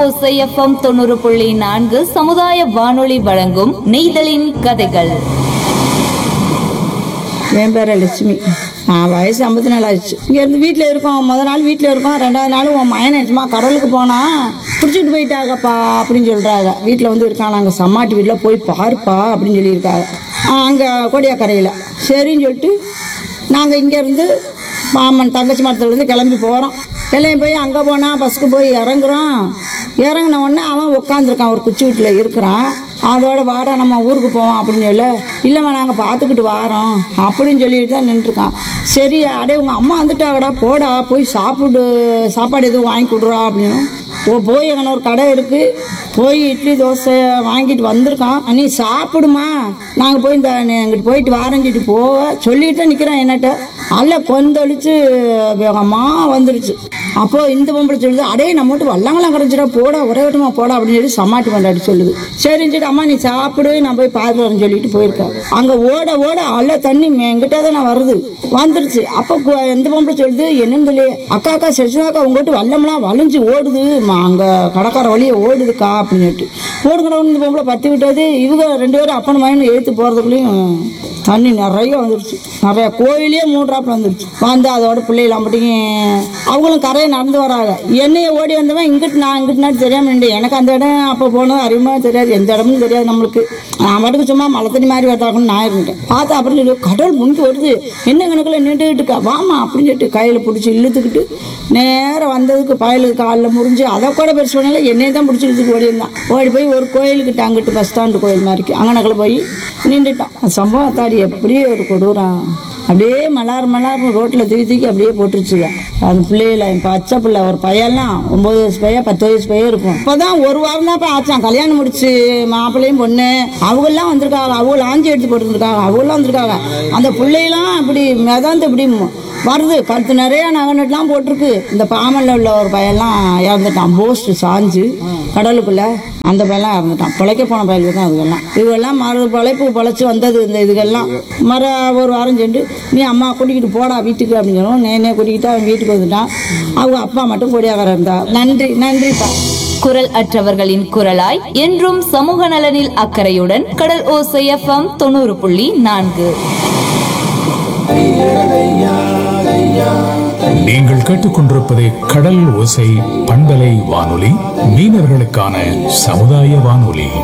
ஓசை எஃப்எம் தொண்ணூறு புள்ளி நான்கு சமுதாய வானொலி வழங்கும் நெய்தலின் கதைகள் என் பேர் லட்சுமி நான் வயசு ஐம்பத்தி நாலு ஆச்சு இங்கேருந்து வீட்டில் இருக்கோம் முத நாள் வீட்டில் இருக்கோம் ரெண்டாவது நாள் உன் மயன் எடுத்துமா கடலுக்கு போனா பிடிச்சிட்டு போயிட்டாங்கப்பா அப்படின்னு சொல்கிறாங்க வீட்டில் வந்து இருக்கான் நாங்கள் சம்மாட்டி வீட்டில் போய் பாருப்பா அப்படின்னு சொல்லியிருக்காங்க அங்கே கொடியாக்கரையில் சரின்னு சொல்லிட்டு நாங்கள் இங்கேருந்து மாமன் தங்கச்சி மரத்துலேருந்து கிளம்பி போகிறோம் கிளம்பி போய் அங்கே போனால் பஸ்ஸுக்கு போய் இறங்குறோம் இறங்கின உடனே அவன் உட்காந்துருக்கான் ஒரு குச்சி வீட்டில் இருக்கிறான் அதோட வாடா நம்ம ஊருக்கு போவோம் அப்படின்னு சொல்ல இல்லைம்மா நாங்கள் பார்த்துக்கிட்டு வாரோம் அப்படின்னு சொல்லிட்டு தான் நின்றுருக்கான் சரி அடே உங்கள் அம்மா வந்துட்டாங்கடா போடா போய் சாப்பிடு சாப்பாடு எதுவும் வாங்கி கொடுறா அப்படின்னு ஓ போய் அங்கே ஒரு கடை இருக்குது போய் இட்லி தோசை வாங்கிட்டு வந்திருக்கான் நீ சாப்பிடுமா நாங்கள் போய் இந்த எங்கிட்ட போயிட்டு வாரஞ்சிட்டு போக சொல்லிட்டு நிற்கிறேன் என்னட்ட அல்ல கொந்தளிச்சு எங்கள் அம்மா வந்துருச்சு அப்போ இந்த பொம்பளை சொல்லுது அடே நம்ம மட்டும் வல்லங்களாம் கிடச்சிடா போடா ஒரே விட்டமா போடா அப்படின்னு சொல்லி சமாட்டி கொண்டாடி சொல்லுது சரின்னு சொல்லிட்டு அம்மா நீ சாப்பிடு நான் போய் பார்த்து வரேன்னு சொல்லிட்டு போயிருக்கேன் அங்கே ஓட ஓட அல்ல தண்ணி எங்கிட்ட தான் நான் வருது வந்துருச்சு அப்போ கு- இந்த பொம்பளை சொல்லுது என்னன்னு சொல்லி அக்கா அக்கா சரிசாக்கா உங்கள்கிட்ட வல்லம்லாம் வளைஞ்சு ஓடுது ம- அங்க கடற்கரை வழியே ஓடுதுக்கா அப்படின்னு சொல்லிட்டு ஓடுங்கிறவங்க இந்த பொம்பளை பத்தி விட்டது இவங்க ரெண்டு பேரும் அப்பன் மகன் எழுத்து போகிறதுக்குள்ளேயும் தண்ணி நிறைய வந்துருச்சு நிறைய கோயிலே மூன்றாப்புல வந்துருச்சு வந்து அதோட பிள்ளைகள் மட்டும் அவங்களும் கரையை நடந்து வராங்க என்னைய ஓடி வந்தவன் இங்கிட்டு நான் இங்கிட்டு நான் தெரியாம நின்று எனக்கு அந்த இடம் அப்போ போனது அறிமுகமா தெரியாது எந்த இடமும் தெரியாது நம்மளுக்கு நான் மட்டும் சும்மா மழை தண்ணி மாதிரி வரதாகணும்னு நான் இருந்தேன் பார்த்தா அப்புறம் சொல்லி கடல் முங்கி வருது என்ன கணக்கில் நின்றுட்டு இருக்கா வாமா அப்படின்னு சொல்லிட்டு கையில் பிடிச்சி இழுத்துக்கிட்டு நேரம் வந்ததுக்கு பயலுக்கு காலில் முறிஞ்சு அதை கூட பெருசு பண்ணல என்னையே தான் பிடிச்சி இழுத்துக்கு ஓடி இருந்தான் ஓடி போய் ஒரு கோயிலுக்கிட்ட அங்கிட்டு பஸ் ஸ்டாண்டு கோயில் மாதிரிக்கு அங்கனக்கில் போய் நின்றுட்டான் அந்த சம்பவம் தாடி எப்படியே ஒரு கொடூரம் அப்படியே மலார் மலார் ரோட்டில் தூக்கி தூக்கி அப்படியே போட்டுருச்சுங்க அந்த பிள்ளைகள என் பச்சை பிள்ளை ஒரு பையன்லாம் ஒம்பது வயசு பையன் பத்து வயசு பையன் இருக்கும் இப்போதான் ஒரு வாரம் தான் இப்போ ஆச்சான் கல்யாணம் முடிச்சு மாப்பிள்ளையும் பொண்ணு அவங்கெல்லாம் வந்திருக்காங்க அவங்க ஆஞ்சி எடுத்து போட்டுருக்காங்க அவங்களாம் வந்திருக்காங்க அந்த பிள்ளையெல்லாம் இப்படி மிதந்து இப்படி ம- வருது கழுத்து நிறைய நகை நட்டுலாம் போட்டிருக்கு இந்த பாமல்ல உள்ள ஒரு பையன்லாம் இறந்துட்டான் போஸ்ட் சாஞ்சு கடலுக்குள்ள அந்த பையன்லாம் இறந்துட்டான் பிழைக்க போன பையலுக்கு தான் அதுக்கெல்லாம் இதுவெல்லாம் மறு பிழைப்பு பிழைச்சி வந்தது இந்த இதுகெல்லாம் மறு ஒரு வாரம் சென்று நீ அம்மா கூட்டிக்கிட்டு போடா வீட்டுக்கு அப்படின்னு சொல்லுவோம் நேனே கூட்டிக்கிட்டு அவன் வீட்டுக்கு வந்துட்டான் அவங்க அப்பா மட்டும் கொடியாகர இருந்தா நன்றி நன்றிப்பா குரல் அற்றவர்களின் குரலாய் என்றும் சமூக நலனில் அக்கறையுடன் கடல் ஓசை எஃப்எம் தொண்ணூறு புள்ளி நான்கு நீங்கள் கேட்டுக்கொண்டிருப்பது கடல் ஓசை பண்பலை வானொலி மீனவர்களுக்கான சமுதாய வானொலி